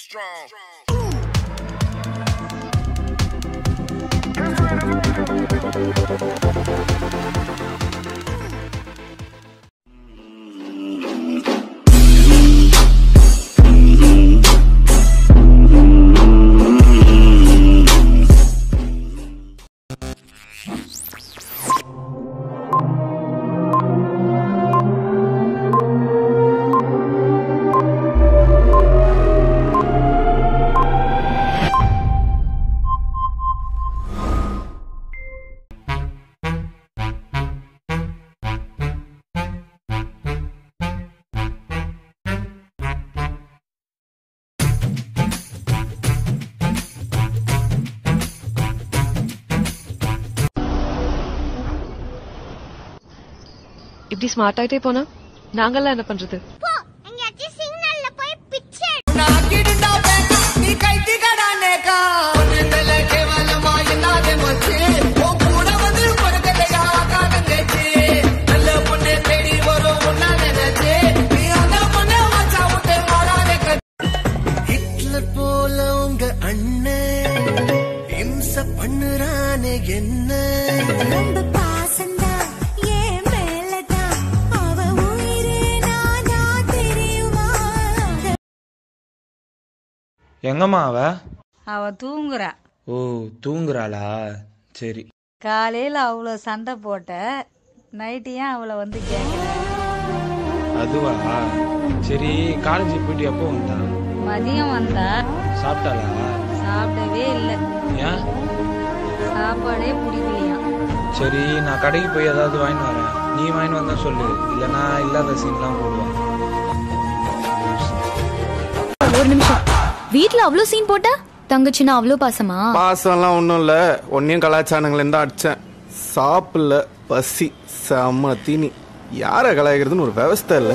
strong. இப்படி smart ஆயிட்டே போனா நாங்கெல்லாம் என்ன பண்றது போ எங்கேயாச்சும் சிக்னல்ல போய் பிச்சை ஹிட்லர் போல உங்க அண்ணன் இம்ச பண்ணுறானே என்ன ரொம்ப பாசந்தா ஏன் மேலதான் அவ உயிரே நானா தெரியுமா எங்கம்மா அவ அவ தூங்குறா ஓ தூங்குறாளா சரி காலையில அவ்வளோ சண்டை போட்ட நைட்டு ஏன் அவளை வந்து கேட்கல அதுவா சரி காலேஜ் போயிட்டு எப்போ வந்தா மதியம் வந்தா சாப்பிட்டாளா சாப்பிடவே இல்லை ஏன் சாப்பாடே பிடிக்கலையாம் சரி நான் கடைக்கு போய் ஏதாவது வாங்கிட்டு வரேன் நீ வாங்கிட்டு வந்தா சொல்லு இல்லைன்னா இல்லாத சீன்லாம் போடுவேன் ஒரு நிமிஷம் வீட்ல அவ்ளோ சீன் போட்டா தங்கச்சினா அவ்ளோ பாசமா பாசம்லாம் ஒன்றும் இல்லை ஒன்றையும் கலாச்சாரங்களேருந்து தான் அடித்தேன் சாப்பிடல பசி செம்ம தீனி யாரை கலாய்க்கிறதுன்னு ஒரு விவஸ்தை இல்லை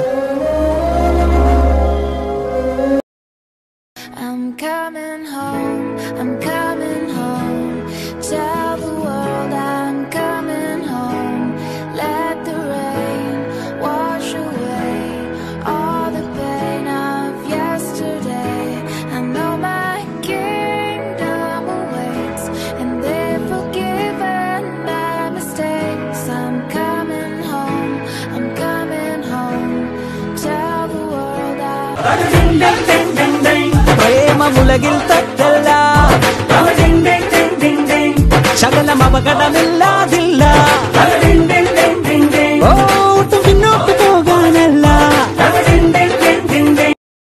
I'm coming home, I'm coming home. Tell the world I'm coming home. Let the rain wash away all the pain of yesterday. I know my kingdom awaits, and they've forgiven my mistakes. I'm coming home, I'm coming home. Tell the world I'm Prema ములగిల్ తట్టల్లా సగలం అవగడమిల్లా Dil